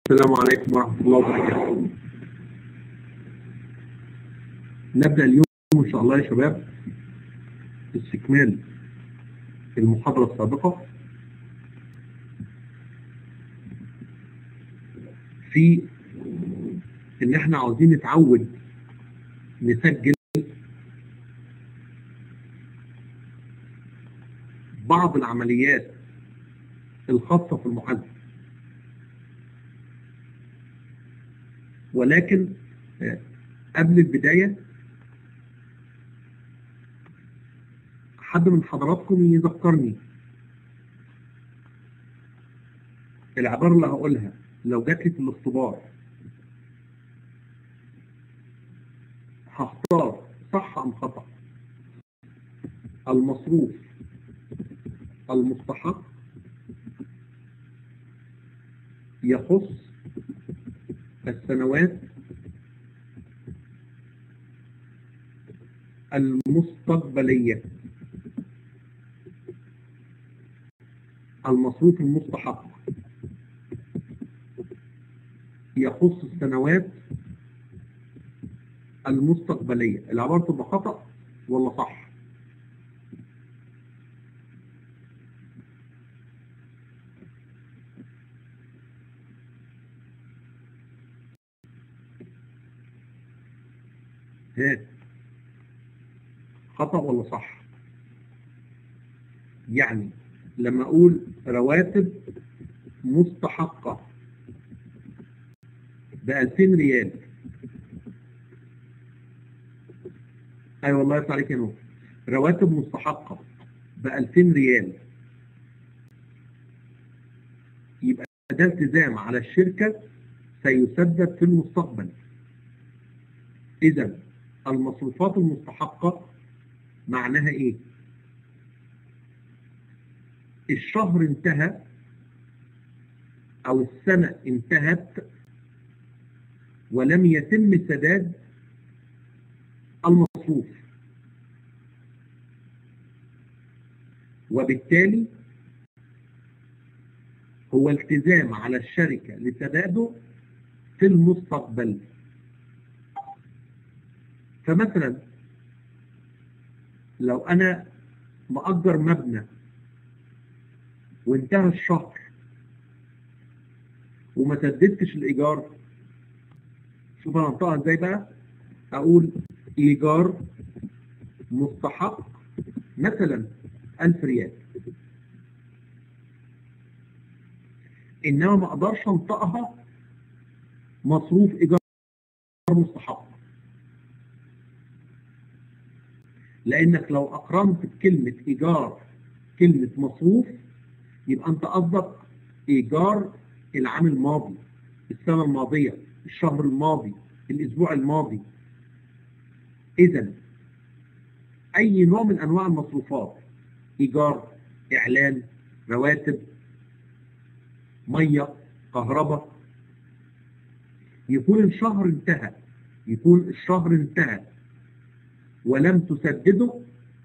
السلام عليكم ورحمة الله وبركاته نبدأ اليوم إن شاء الله يا شباب استكمال المحاضرة السابقة في إن إحنا عاوزين نتعود نسجل بعض العمليات الخاصة في المحاسبة ولكن قبل البداية حد من حضراتكم يذكرني العبارة اللي هقولها لو جات لي في الاختبار هختار صح أم خطأ المصروف المستحق يخص السنوات المستقبلية المصروف المستحق يخص السنوات المستقبلية العبارة تبقى خطأ ولا صح ها خطأ ولا صح يعني لما أقول رواتب مستحقة بألفين ريال أي والله يطلع عليك يا نور رواتب مستحقة بألفين ريال يبقى ده التزام على الشركة سيسدد في المستقبل إذا المصروفات المستحقة معناها إيه؟ الشهر انتهى أو السنة انتهت ولم يتم سداد المصروف وبالتالي هو التزام على الشركة لسداده في المستقبل فمثلا لو أنا مأجر مبنى وانتهى الشهر وما سددتش الإيجار شوف أنا أنطقها إزاي بقى أقول إيجار مستحق مثلا 1000 ريال إنما ما أقدرش أنطقها مصروف إيجار مستحق لأنك لو أقرمت بكلمة إيجار كلمة مصروف يبقى أنت قصدك إيجار العام الماضي السنة الماضية الشهر الماضي الأسبوع الماضي إذا أي نوع من أنواع المصروفات إيجار إعلان رواتب مية كهرباء يكون الشهر انتهى يكون الشهر انتهى ولم تسدده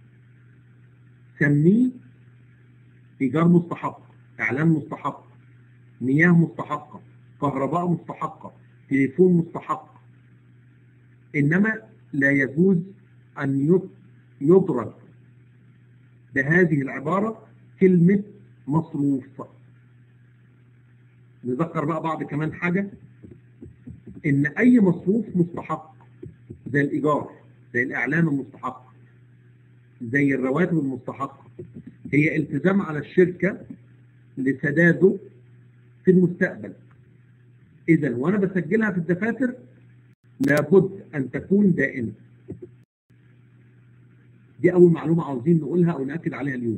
سميه إيجار مستحق إعلان مستحق مياه مستحقة كهرباء مستحقة تليفون مستحق إنما لا يجوز أن يدرج بهذه العبارة كلمة مصروف نذكر بقى بعض كمان حاجة إن أي مصروف مستحق زي الإيجار زي الإعلان المستحق زي الرواتب المستحقة هي التزام على الشركة لسداده في المستقبل إذا وأنا بسجلها في الدفاتر لابد أن تكون دائمة دي أول معلومة عاوزين نقولها أو نأكد عليها اليوم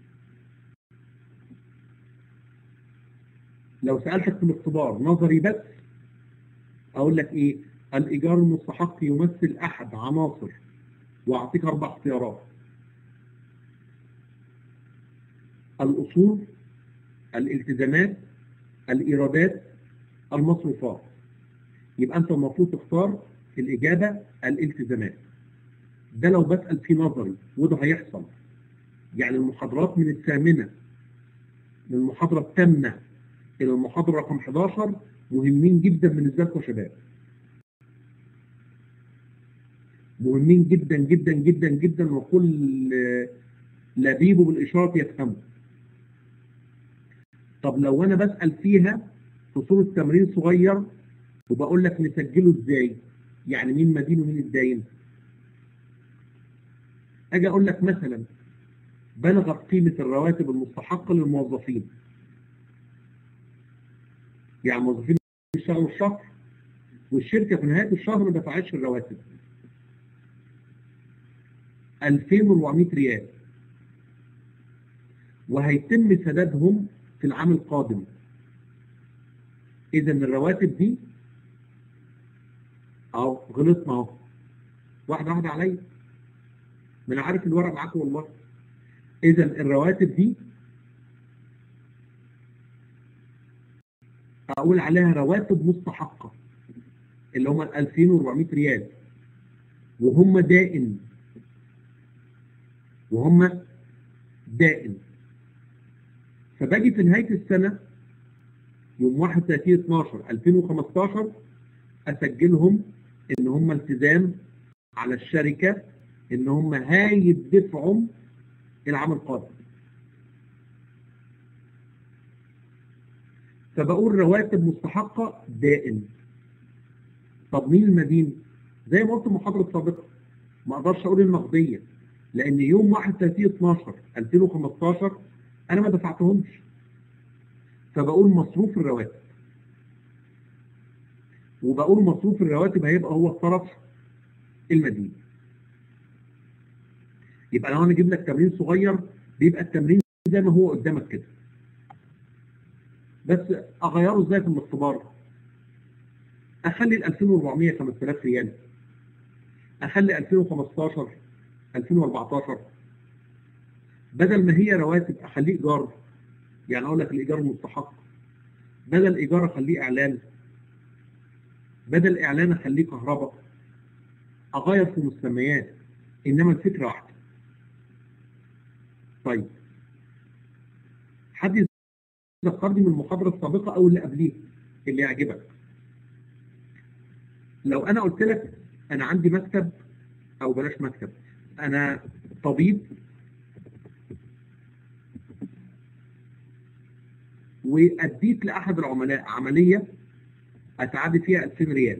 لو سألتك في الاختبار نظري بس أقول لك إيه الإيجار المستحق يمثل أحد عناصر وأعطيك أربع اختيارات الأصول الالتزامات الإيرادات المصروفات يبقى أنت المفروض تختار الإجابة الالتزامات ده لو بسأل فيه نظري وده هيحصل يعني المحاضرات من الثامنة من المحاضرة الثامنة إلى المحاضرة رقم 11 مهمين جدا بالنسبه لكم يا شباب مهمين جدا جدا جدا جدا وكل لبيب بالإشارة يفهمه طب لو أنا بسأل فيها في صورة تمرين صغير وبقول لك نسجله إزاي يعني مين مدين ومين الداين أجي أقول لك مثلا بلغت قيمة الرواتب المستحقة للموظفين يعني الموظفين بيشتغلوا الشهر والشركة في نهاية الشهر ما دفعتش الرواتب 2400 ريال وهيتم سدادهم في العام القادم اذا الرواتب دي اهو غلطنا اهو واحده واحده عليا ما انا عارف الورق معاكم والله اذا الرواتب دي اقول عليها رواتب مستحقه اللي هم ال 2400 ريال وهم دائم وهم دائم فباجي في نهاية السنة يوم 31 12 2015 أسجلهم إن هم التزام على الشركة إن هم هيدفعوا العام القادم فبقول رواتب مستحقة دائم طب مين المدين؟ زي ما قلت المحاضرة السابقة ما اقدرش اقول النقدية لان يوم 31 12 2015 انا ما دفعتهمش فبقول مصروف الرواتب وبقول مصروف الرواتب هيبقى هو الطرف المدين يبقى لو انا اجيب لك تمرين صغير بيبقى التمرين زي ما هو قدامك كده بس اغيره ازاي في الاختبار اخلي ال 2400 5000 ريال اخلي 2015 2014 بدل ما هي رواتب اخليه ايجار يعني اقول لك الايجار المستحق بدل ايجار اخليه اعلان بدل اعلان اخليه كهرباء اغير في مسميات انما الفكره واحده طيب حد يذكرني من المحاضره السابقه او اللي قبليه اللي يعجبك لو انا قلت لك انا عندي مكتب او بلاش مكتب انا طبيب واديت لاحد العملاء عمليه اتعدي فيها 2000 ريال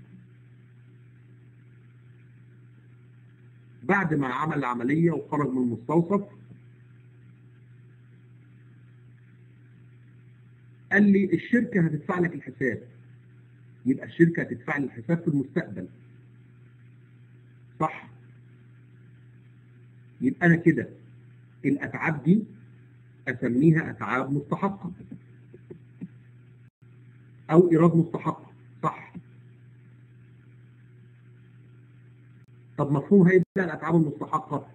بعد ما عمل العمليه وخرج من المستوصف قال لي الشركه هتدفع لك الحساب يبقى الشركه هتدفع لي الحساب في المستقبل صح يبقى انا كده الاتعاب دي اسميها اتعاب مستحقه او ايراد مستحق صح طب مفهوم هيبقى الاتعاب المستحقه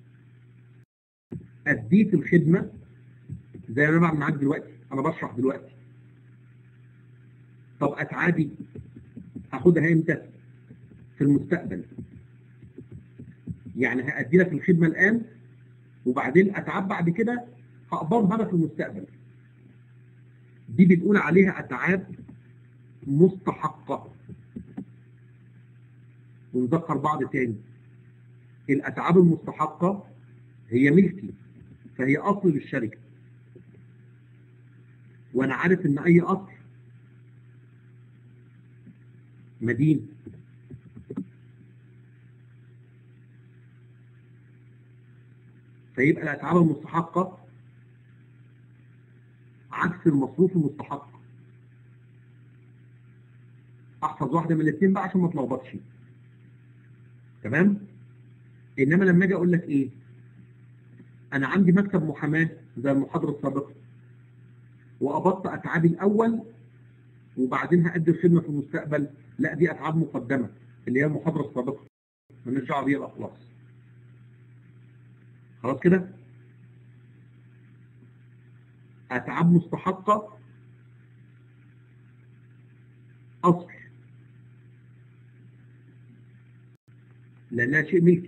اديت الخدمه زي ما انا بعمل معاك دلوقتي انا بشرح دلوقتي طب اتعابي هاخدها امتى في المستقبل يعني هأدي لك الخدمة الآن وبعدين أتعب بعد كده هقبضها لك في المستقبل دي بنقول عليها أتعاب مستحقة ونذكر بعض تاني الأتعاب المستحقة هي ملكي فهي أصل للشركة وأنا عارف إن أي أصل مدين فيبقى الأتعاب المستحقة عكس المصروف المستحق احفظ واحدة من الاثنين بقى عشان ما اتلخبطش تمام انما لما اجي اقول لك ايه انا عندي مكتب محاماة زي المحاضرة السابقة وقبضت اتعابي الاول وبعدين هأدي الخدمة في المستقبل لا دي اتعاب مقدمة اللي هي المحاضرة السابقة مالناش دعوه بيها بقى خلاص خلاص كده أتعاب مستحقة أصل لأنها شيء ملكي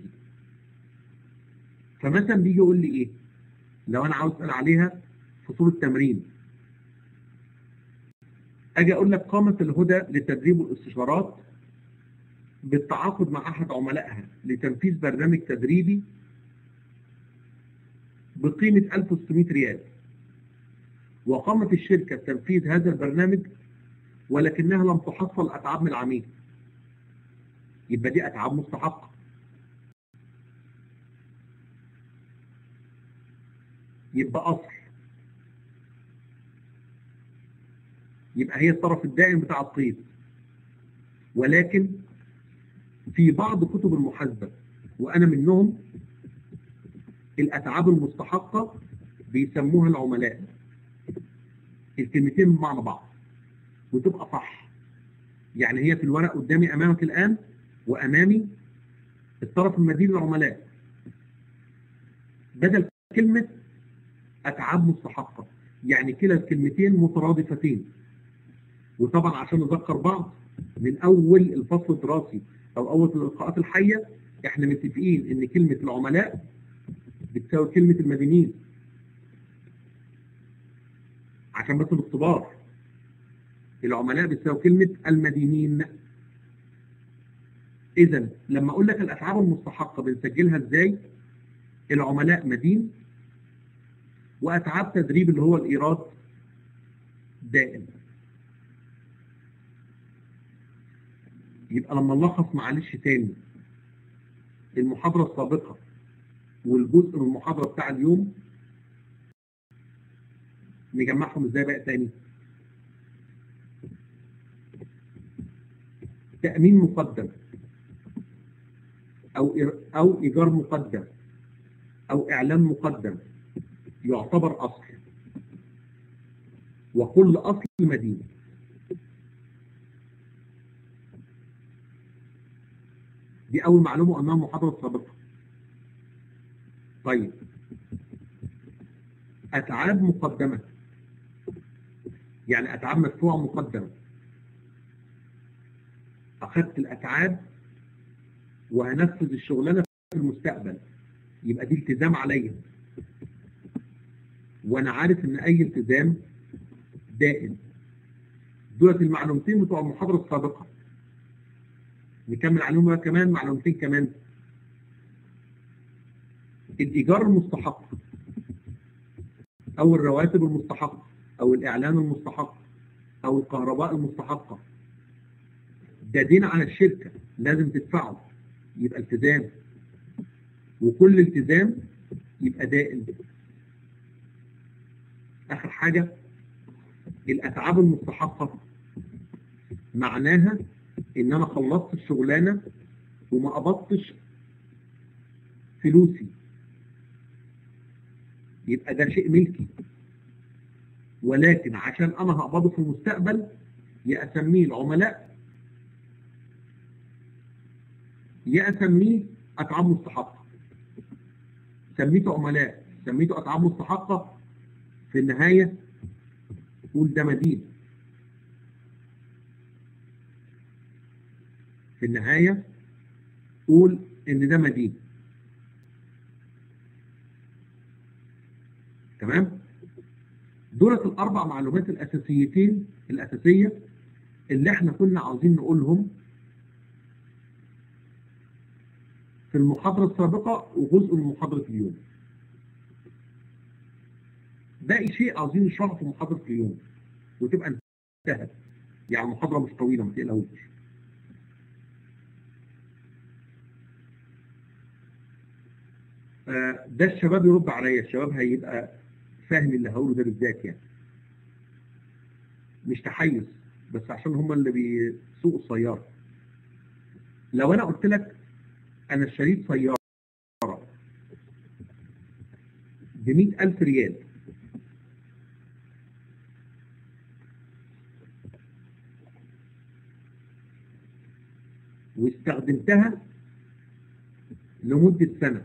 فمثلا بيجي يقول لي إيه لو أنا عاوز أسأل عليها في صورة تمرين اجي اقول لك قامت الهدى للتدريب والاستشارات بالتعاقد مع احد عملائها لتنفيذ برنامج تدريبي بقيمة 1600 ريال وقامت الشركة بتنفيذ هذا البرنامج ولكنها لم تحصل أتعاب من العميل يبقى دي أتعاب مستحقة يبقى أصل يبقى هي الطرف الدائم بتاع الطيب ولكن في بعض كتب المحاسبة وأنا منهم الأتعاب المستحقة بيسموها العملاء الكلمتين بمعنى بعض وتبقى صح يعني هي في الورق قدامي أمامك الآن وأمامي الطرف المدين للعملاء بدل كلمة أتعاب مستحقة يعني كلا الكلمتين مترادفتين وطبعا عشان نذكر بعض من أول الفصل الدراسي أو أول اللقاءات الحية احنا متفقين إن كلمة العملاء بتساوي كلمة المدينين عشان بس الاختبار العملاء بتساوي كلمة المدينين إذا لما أقول لك الأتعاب المستحقة بنسجلها إزاي؟ العملاء مدين وأتعاب تدريب اللي هو الإيراد دائم يبقى لما نلخص معلش تاني المحاضرة السابقة والجزء من المحاضرة بتاع اليوم نجمعهم ازاي بقى تاني تأمين مقدم أو أو إيجار مقدم أو إعلان مقدم يعتبر أصل وكل أصل مدينة دي أول معلومة أنها محاضرة سابقة طيب أتعاب مقدمة يعني أتعاب مدفوعة مقدمة أخذت الأتعاب وهنفذ الشغلانة في المستقبل يبقى دي التزام عليا وأنا عارف إن أي التزام دائم دولت المعلومتين بتوع المحاضرة السابقة نكمل عليهم بقى كمان معلومتين كمان الإيجار المستحق أو الرواتب المستحقة أو الإعلان المستحق أو الكهرباء المستحقة ده دين على الشركة لازم تدفعه يبقى التزام وكل التزام يبقى دائم آخر حاجة الأتعاب المستحقة معناها إن أنا خلصت الشغلانة وما قبضتش فلوسي يبقى ده شيء ملكي ولكن عشان انا هقبضه في المستقبل يا اسميه العملاء يا اسميه اتعاب مستحقه سميته عملاء سميته اتعاب مستحقه في النهايه قول ده مدين في النهايه قول ان ده مدين تمام دولت الاربع معلومات الاساسيتين الاساسيه اللي احنا كنا عاوزين نقولهم في المحاضره السابقه وجزء من محاضره اليوم باقي شيء عاوزين نشرحه في محاضره اليوم وتبقى انتهت يعني محاضره مش طويله ما تقلقوش ده الشباب يرد عليا الشباب هيبقى فاهم اللي هقوله ده بالذات يعني مش تحيز بس عشان هم اللي بيسوقوا السيارة لو انا قلت لك انا اشتريت سيارة ب ألف ريال واستخدمتها لمدة سنة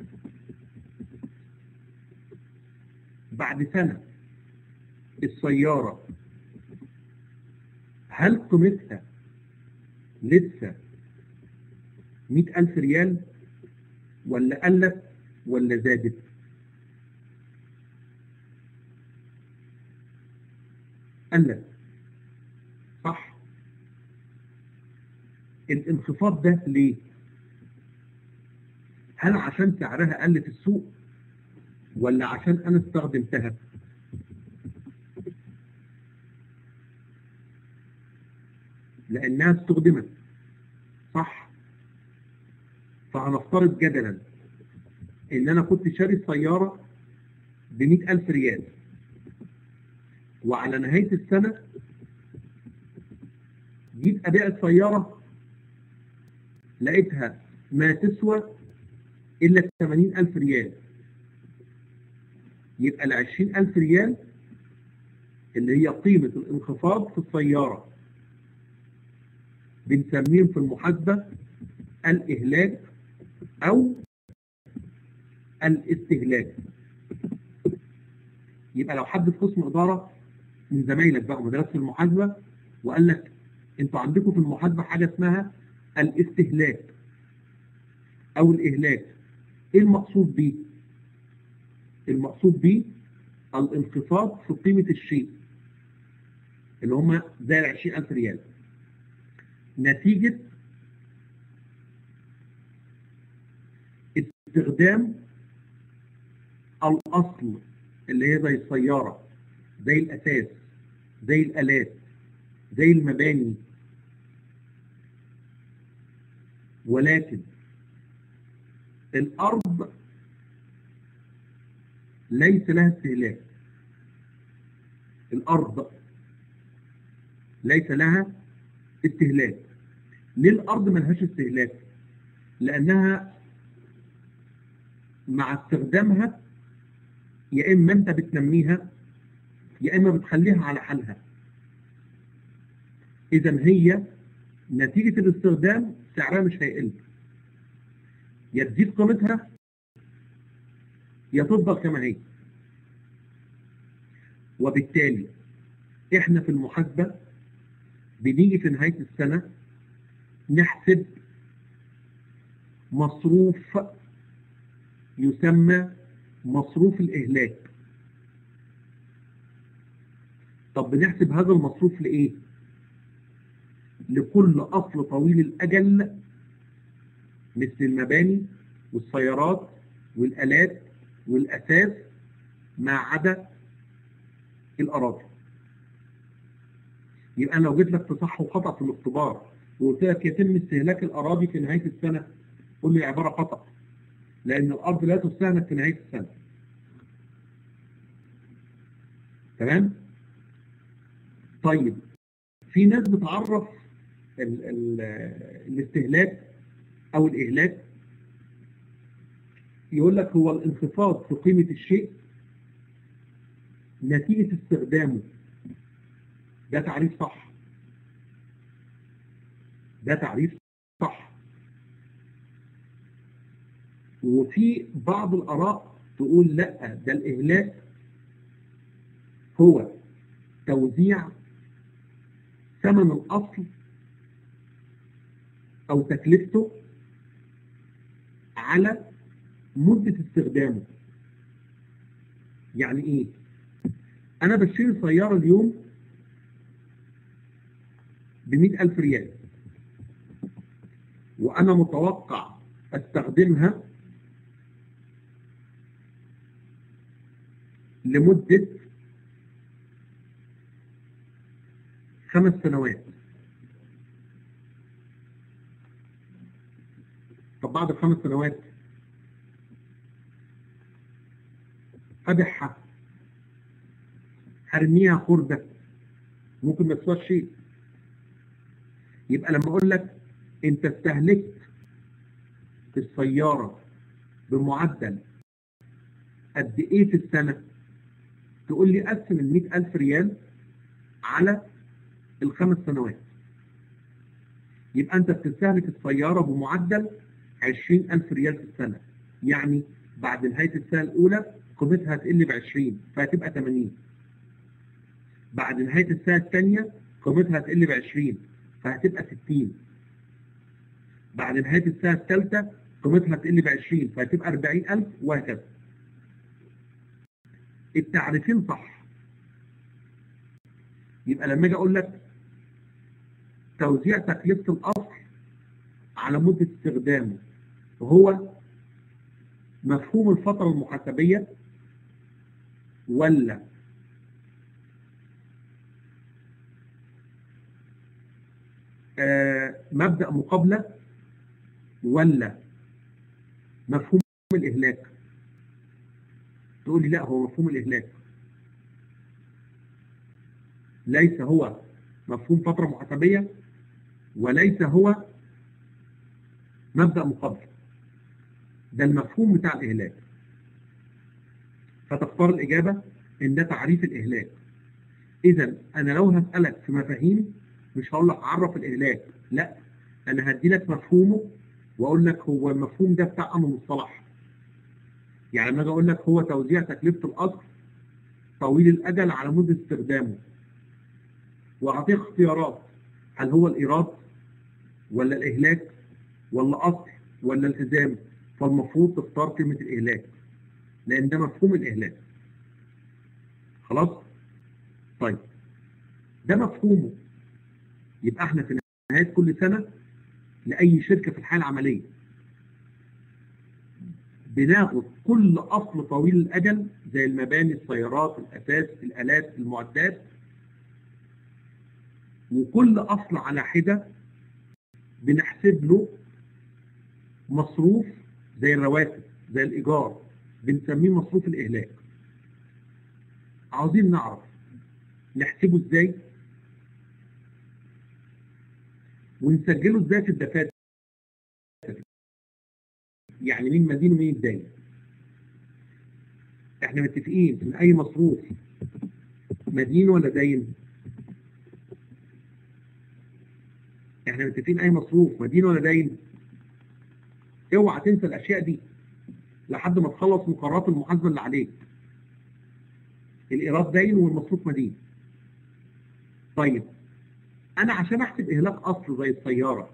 بعد سنة السيارة هل قيمتها لسه مئة ألف ريال ولا قلت ولا زادت قلت صح الانخفاض ده ليه هل عشان سعرها قل في السوق ولا عشان انا استخدمتها لانها استخدمت صح فهنفترض جدلا ان انا كنت شاري السيارة ب ألف ريال وعلى نهاية السنة جيت ابيع السيارة لقيتها ما تسوى الا 80 ألف ريال يبقى ال 20 ألف ريال اللي هي قيمة الانخفاض في السيارة بنسميهم في المحاسبة الإهلاك أو الاستهلاك يبقى لو حد في قسم إدارة من زمايلك بقى مدرسة المحاسبة وقال لك انتوا عندكم في المحاسبة حاجة اسمها الاستهلاك أو الإهلاك إيه المقصود بيه؟ المقصود بيه الانخفاض في قيمة الشيء اللي هم زي ال 20000 ريال نتيجة استخدام الأصل اللي هي زي السيارة زي الأساس زي الآلات زي المباني ولكن الأرض ليس لها استهلاك الأرض ليس لها استهلاك ليه الأرض ملهاش استهلاك لأنها مع استخدامها يا إما أنت بتنميها يا إما بتخليها على حالها إذا هي نتيجة الاستخدام سعرها مش هيقل يا تزيد قيمتها يا تفضل كما هي وبالتالي احنا في المحاسبة بنيجي في نهاية السنة نحسب مصروف يسمى مصروف الإهلاك طب بنحسب هذا المصروف لإيه؟ لكل أصل طويل الأجل مثل المباني والسيارات والآلات والأساس ما عدا الأراضي يبقى أنا لو جيت لك في صح وخطأ في الاختبار وقلت لك يتم استهلاك الأراضي في نهاية السنة قول لي عبارة خطأ لأن الأرض لا تستهلك في نهاية السنة تمام؟ طيب في ناس بتعرف ال ال الاستهلاك أو الإهلاك يقول لك هو الانخفاض في قيمة الشيء نتيجة استخدامه ده تعريف صح ده تعريف صح وفي بعض الآراء تقول لا ده الإهلاك هو توزيع ثمن الأصل أو تكلفته على مدة استخدامه يعني ايه انا بشتري سيارة اليوم بمئة الف ريال وانا متوقع استخدمها لمدة خمس سنوات طب بعد الخمس سنوات أبيعها هرميها خردة ممكن ما تسواش شيء يبقى لما أقول لك أنت استهلكت في السيارة بمعدل قد إيه في السنة تقول لي قسم ال ألف ريال على الخمس سنوات يبقى أنت بتستهلك السيارة بمعدل 20000 ريال في السنة يعني بعد نهاية السنة الأولى قيمتها هتقل ب 20 فهتبقى 80 بعد نهاية السنة الثانية قيمتها هتقل ب 20 فهتبقى 60 بعد نهاية السنة الثالثة قيمتها هتقل ب 20 فهتبقى 40000 وهكذا التعريفين صح يبقى لما اجي اقول لك توزيع تكلفة الأصل على مدة استخدامه هو مفهوم الفترة المحاسبية ولا آه مبدأ مقابلة ولا مفهوم الإهلاك تقول لي لا هو مفهوم الإهلاك ليس هو مفهوم فترة محاسبية وليس هو مبدأ مقابل ده المفهوم بتاع الإهلاك فتختار الإجابة إن ده تعريف الإهلاك إذا أنا لو هسألك في مفاهيم مش هقول لك عرف الإهلاك لا أنا هدي لك مفهومه وأقول لك هو المفهوم ده بتاع أنه مصطلح يعني لما أجي أقول لك هو توزيع تكلفة الأصل طويل الأجل على مدة استخدامه وأعطيه اختيارات هل هو الإيراد ولا الإهلاك ولا أصل ولا التزام فالمفروض تختار كلمة الإهلاك لأن ده مفهوم الإهلاك خلاص طيب ده مفهومه يبقى احنا في نهاية كل سنة لأي شركة في الحالة العملية بناخد كل أصل طويل الأجل زي المباني السيارات الأساس الآلات المعدات وكل أصل على حدة بنحسب له مصروف زي الرواتب زي الإيجار بنسميه مصروف الإهلاك عاوزين نعرف نحسبه ازاي ونسجله ازاي في الدفاتر يعني مين مدين ومين الدين احنا متفقين ان اي مصروف مدين ولا دين احنا متفقين اي مصروف مدين ولا دين اوعى تنسى الاشياء دي لحد ما تخلص مقررات المحاسبه اللي عليك الايراد دين والمصروف مدين طيب انا عشان احسب اهلاك اصل زي السياره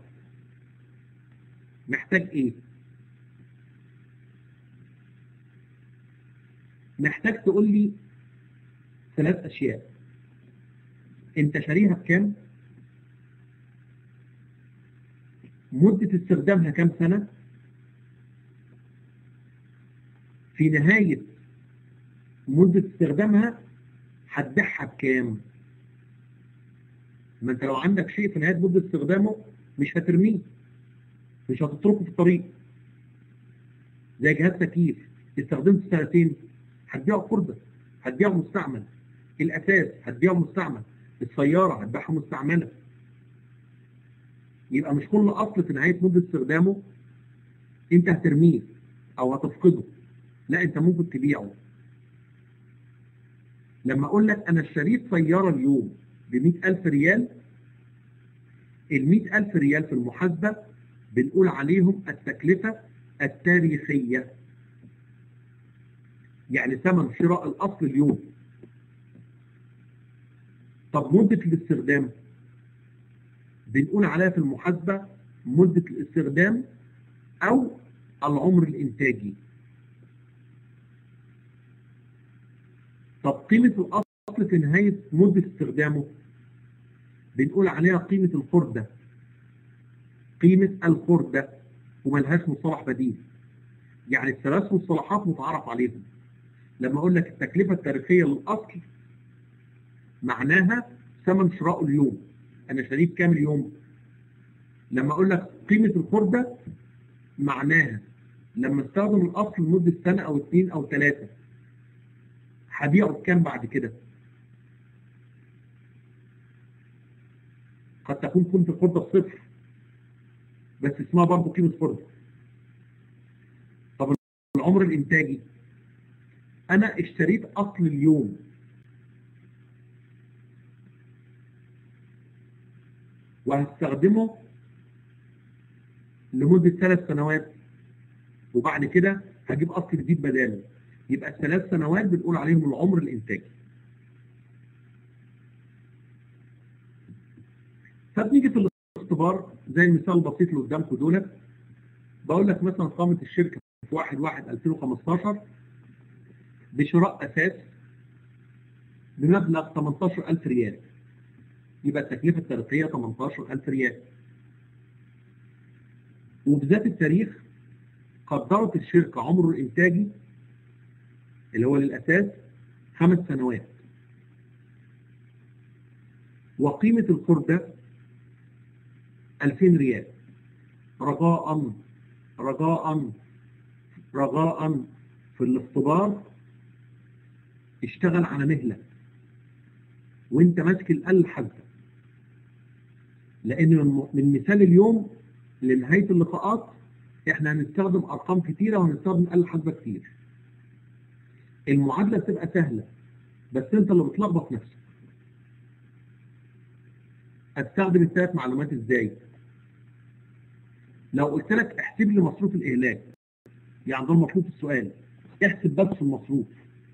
محتاج ايه محتاج تقول لي ثلاث اشياء انت شاريها بكام مدة استخدامها كام سنة في نهاية مدة استخدامها هتبيعها بكام ما انت لو عندك شيء في نهاية مدة استخدامه مش هترميه مش هتتركه في الطريق زي جهاز تكييف استخدمت سنتين هتبيعه خردة هتبيعه مستعمل الأساس هتبيعه مستعمل السيارة هتبيعها مستعملة يبقى مش كل أصل في نهاية مدة استخدامه أنت هترميه أو هتفقده لا أنت ممكن تبيعه لما أقول لك أنا اشتريت سيارة اليوم ب ألف ريال ال ألف ريال في المحاسبة بنقول عليهم التكلفة التاريخية يعني ثمن شراء الأصل اليوم طب مدة الاستخدام بنقول عليها في المحاسبة مدة الاستخدام أو العمر الإنتاجي طب قيمة الأصل في نهاية مدة استخدامه بنقول عليها قيمة الخردة قيمة الخردة وملهاش مصطلح بديل يعني الثلاث مصطلحات متعارف عليهم لما أقول لك التكلفة التاريخية للأصل معناها ثمن شراءه اليوم أنا شاريه بكام اليوم لما أقول لك قيمة الخردة معناها لما استخدم الأصل لمدة سنة أو اثنين أو ثلاثة هبيعه بكام بعد كده قد تكون قيمة الخردة بصفر بس اسمها برضه قيمة خردة طب العمر الإنتاجي أنا اشتريت أصل اليوم وهستخدمه لمدة ثلاث سنوات وبعد كده هجيب أصل جديد بداله يبقى الثلاث سنوات بنقول عليهم العمر الإنتاجي فبنيجي في الاختبار زي المثال البسيط اللي قدامكم دول بقول لك مثلا قامت الشركة في 1 1 2015 بشراء أساس بمبلغ 18000 ريال يبقى التكلفة التاريخية 18000 ريال وبذات التاريخ قدرت الشركة عمره الإنتاجي اللي هو للأساس خمس سنوات وقيمة الخردة 2000 ريال رجاء رجاء رجاء في الاختبار اشتغل على مهلة وانت ماسك الآلة الحاسبة لان من من مثال اليوم لنهاية اللقاءات احنا هنستخدم ارقام كتيرة وهنستخدم آلة الحاسبة كتير المعادلة بتبقى سهلة بس انت اللي بتلخبط نفسك استخدم الثلاث معلومات ازاي لو قلت لك احسب لي مصروف الاهلاك يعني ده المطلوب في السؤال احسب بس المصروف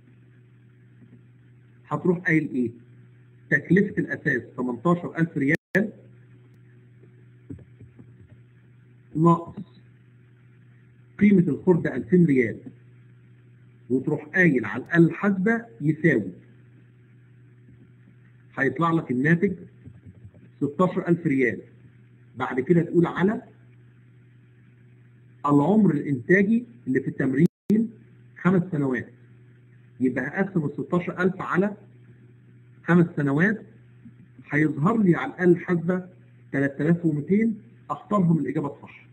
هتروح قايل ايه تكلفة الاساس 18000 ريال ناقص قيمة الخردة 2000 ريال وتروح قايل على الآلة الحاسبة يساوي هيطلع لك الناتج 16000 ريال بعد كده تقول على العمر الإنتاجي اللي في التمرين خمس سنوات يبقى هقسم ال 16000 على خمس سنوات هيظهر لي على الآلة الحاسبة 3200 اختارهم الإجابة الصح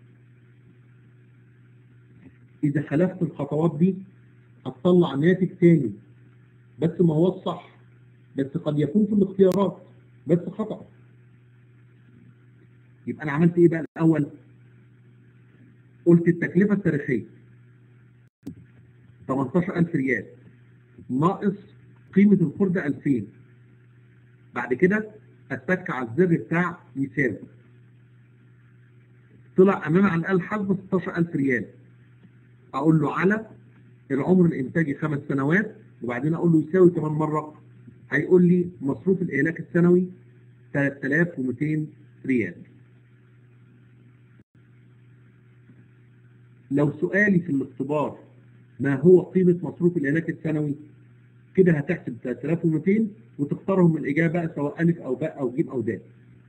إذا خلفت الخطوات دي هتطلع ناتج تاني بس ما هو الصح بس قد يكون في الاختيارات بس خطأ يبقى أنا عملت إيه بقى الأول قلت التكلفة التاريخية 18000 ريال ناقص قيمة الخردة 2000 بعد كده اتك على الزر بتاع يساوي طلع امامي على الاقل حاسبه 16000 ريال اقول له على العمر الانتاجي خمس سنوات وبعدين اقول له يساوي كمان مره هيقول لي مصروف الاهلاك السنوي 3200 ريال لو سؤالي في الاختبار ما هو قيمة مصروف الإهلاك السنوي كده هتحسب 3200 وتختارهم من الإجابة سواء ألف أو باء أو جيم أو دال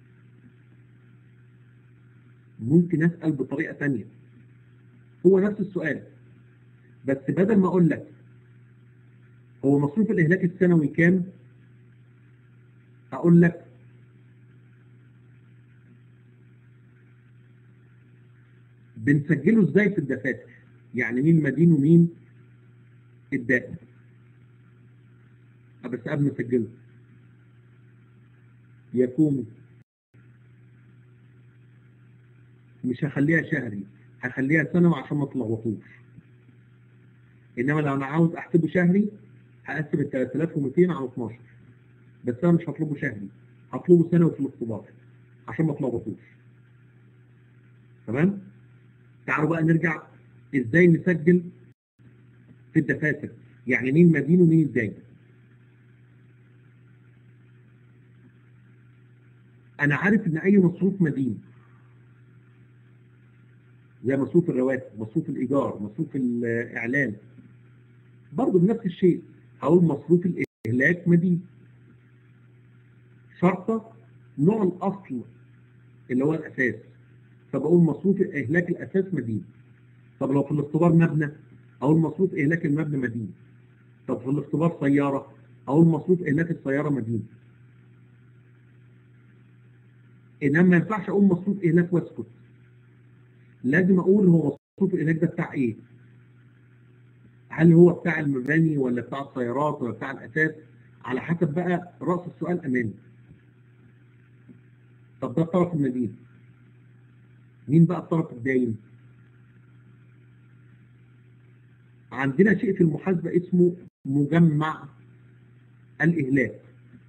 ممكن أسأل بطريقة ثانية هو نفس السؤال بس بدل ما أقول لك هو مصروف الإهلاك السنوي كام أقول لك بنسجله ازاي في الدفاتر يعني مين مدين ومين الدائن بس قبل ما اسجله يكون مش هخليها شهري هخليها سنوي عشان ما تلخبطوش انما لو انا عاوز احسبه شهري هقسم ال 3200 على 12 بس انا مش هطلبه شهري هطلبه سنوي في الاختبار عشان ما تلخبطوش تمام تعالوا بقى نرجع ازاي نسجل في الدفاتر يعني مين مدين ومين الداين انا عارف ان اي مصروف مدين زي مصروف الرواتب مصروف الايجار مصروف الاعلان برضه بنفس الشيء هقول مصروف الاهلاك مدين شرطه نوع الاصل اللي هو الاساس فبقول مصروف إهلاك الأساس مدين طب لو في الاختبار مبنى أقول مصروف إهلاك المبنى مدين طب في الاختبار سيارة أقول مصروف إهلاك السيارة مدين إنما ما ينفعش أقول مصروف إهلاك واسكت لازم أقول هو مصروف الإهلاك ده بتاع إيه هل هو بتاع المباني ولا بتاع السيارات ولا بتاع الأساس على حسب بقى رأس السؤال أمامي طب ده الطرف المدين مين بقى الطرف الداين عندنا شيء في المحاسبة اسمه مجمع الإهلاك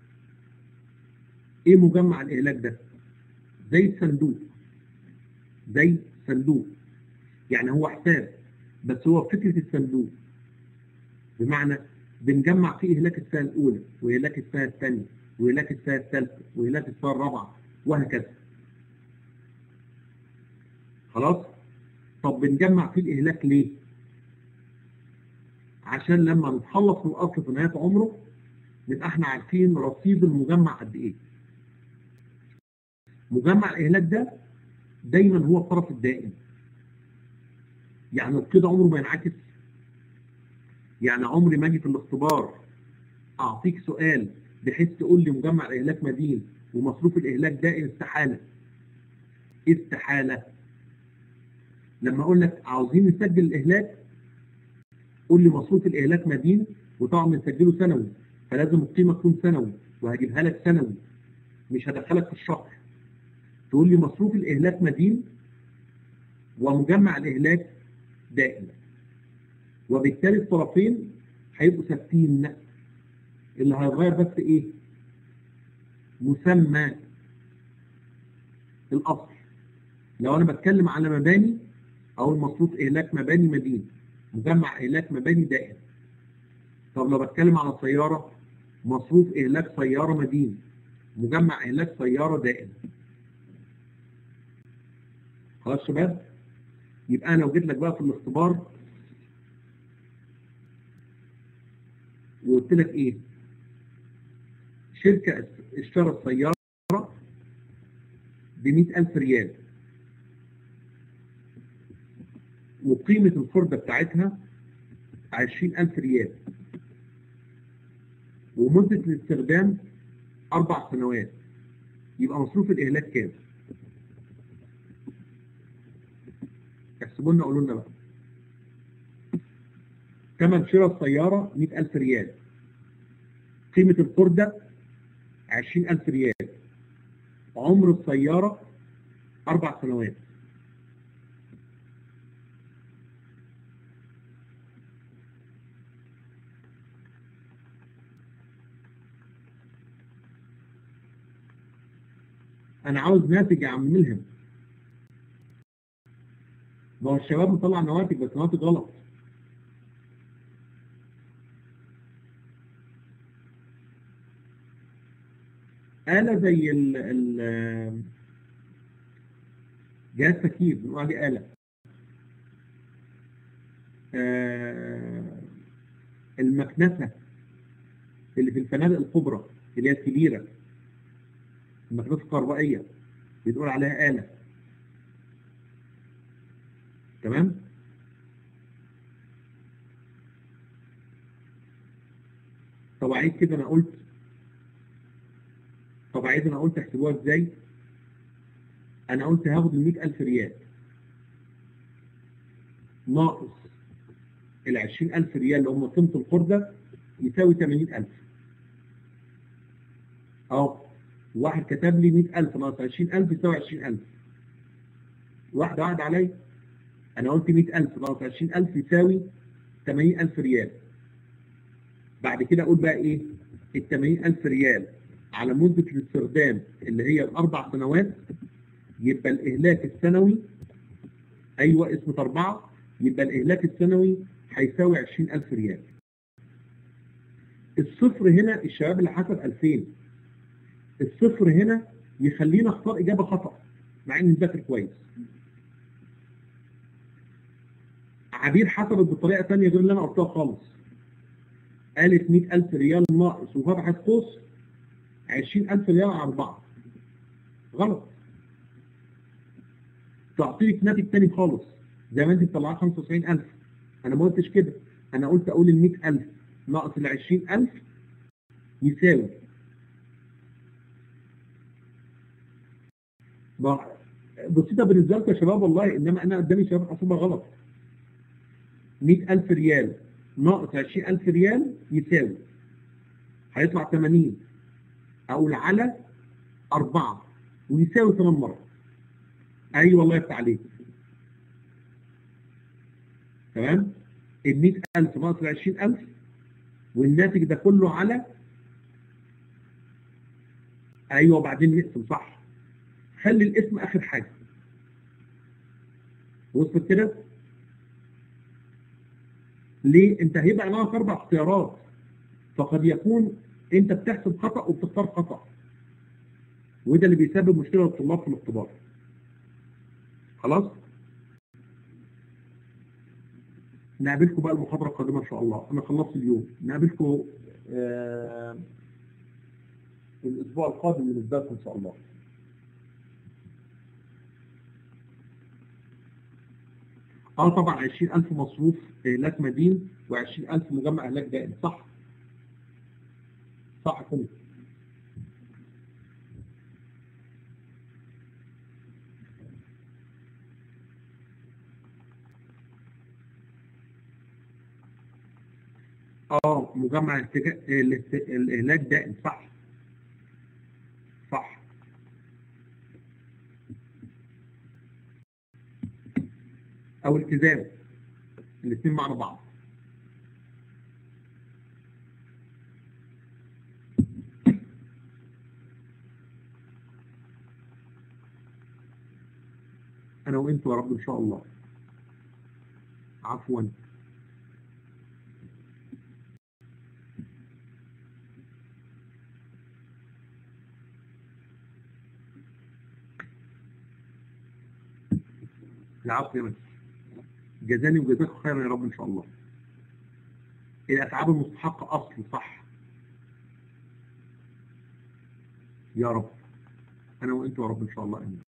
ايه مجمع الإهلاك ده زي صندوق زي صندوق يعني هو حساب بس هو فكرة الصندوق بمعنى بنجمع فيه إهلاك السنة الأولى وإهلاك السنة الثانية وإهلاك السنة الثالثة وإهلاك السنة الرابعة وهكذا خلاص طب بنجمع فيه الإهلاك ليه عشان لما نتخلص من الأصل في نهاية عمره نبقى احنا عارفين رصيد المجمع قد ايه مجمع الإهلاك ده دايما هو الطرف الدائم يعني القيد عمره ما ينعكس يعني عمري ما اجي في الاختبار اعطيك سؤال بحيث تقول لي مجمع الاهلاك مدين ومصروف الاهلاك دائم استحاله استحاله لما اقول لك عاوزين نسجل الاهلاك قول لي مصروف الاهلاك مدين وطبعا بنسجله سنوي فلازم القيمه تكون سنوي وهجيبها لك سنوي مش هدخلك في الشهر تقول لي مصروف الاهلاك مدين ومجمع الاهلاك دائم وبالتالي الطرفين هيبقوا ثابتين اللي هيتغير بس ايه مسمى الاصل لو انا بتكلم على مباني او المصروف اهلاك مباني مدين مجمع اهلاك مباني دائم طب لو بتكلم على سياره مصروف اهلاك سياره مدين مجمع اهلاك سياره دائم خلاص شباب يبقى انا لو جيت لك بقى في الاختبار وقلت لك ايه شركة اشترت سيارة ب ألف ريال وقيمة الفردة بتاعتها عشرين ألف ريال ومدة الاستخدام أربع سنوات يبقى مصروف الإهلاك كام؟ احسبوا لنا قولوا لنا بقى ثمن شراء السيارة 100000 ريال قيمة الفردة 20000 ريال عمر السيارة أربع سنوات أنا عاوز ناتج يا عم ملهم ما هو الشباب مطلع نواتج بس نواتج غلط آلة زي ال ال جهاز تكييف بنقول عليه آلة آه المكنسة اللي في الفنادق الكبرى اللي هي الكبيرة المكنسة الكهربائية بنقول عليها آلة تمام طب عيد كده انا قلت طب عايز انا قلت احسبوها ازاي انا قلت هاخد ال 100000 ريال ناقص ال 20000 ريال اللي هم قيمه القرده يساوي 80000 اهو واحد كتب لي 100000 ناقص 20000 يساوي 20000 واحده واحده عليا انا قلت 100000 ناقص 20000 يساوي 80000 ريال بعد كده اقول بقى ايه ال 80000 ريال على مدة الاستخدام اللي هي الأربع سنوات يبقى الإهلاك السنوي أيوة اسمه أربعة يبقى الإهلاك السنوي هيساوي 20000 ريال الصفر هنا الشباب اللي حسب 2000 الصفر هنا يخلينا اختار إجابة خطأ مع إني مذاكر كويس عبير حسبت بطريقة ثانية غير اللي أنا قلتها خالص قالت 100000 ريال ناقص وفتحت قوس 20000 ريال على أربعة غلط تعطيك ناتج تاني خالص زي ما انت مطلعاه 95000 انا ما قلتش كده انا قلت اقول ال 100000 ناقص ال 20000 يساوي بسيطة بالنسبة لكم يا شباب والله انما انا قدامي شباب حاسبها غلط 100000 ريال ناقص 20000 ريال يساوي هيطلع 80 اقول على أربعة ويساوي ثمان مرات أي أيوة والله يفتح عليك تمام ال 100000 ناقص ال 20000 والناتج ده كله على أيوة وبعدين نقسم صح خلي الاسم آخر حاجة وصلت كده ليه انت هيبقى معاك اربع اختيارات فقد يكون انت بتحسب خطأ وبتختار خطأ وده اللي بيسبب مشكلة للطلاب في الاختبار خلاص نقابلكم بقى المحاضرة القادمة ان شاء الله انا خلصت اليوم نقابلكم آه الاسبوع القادم بالنسبة لكم ان شاء الله اه طبعا 20000 مصروف اهلاك مدين و20000 مجمع اهلاك دائم صح صح كده اه مجمع الاتجاه الاست- الاهلاك دائم صح صح او التزام الاثنين معنى بعض انا وانت يا رب ان شاء الله عفوا العفو يا مجد جزاني وجزاك خيرا يا رب ان شاء الله الاتعاب المستحقه اصل صح يا رب انا وانت يا رب ان شاء الله امين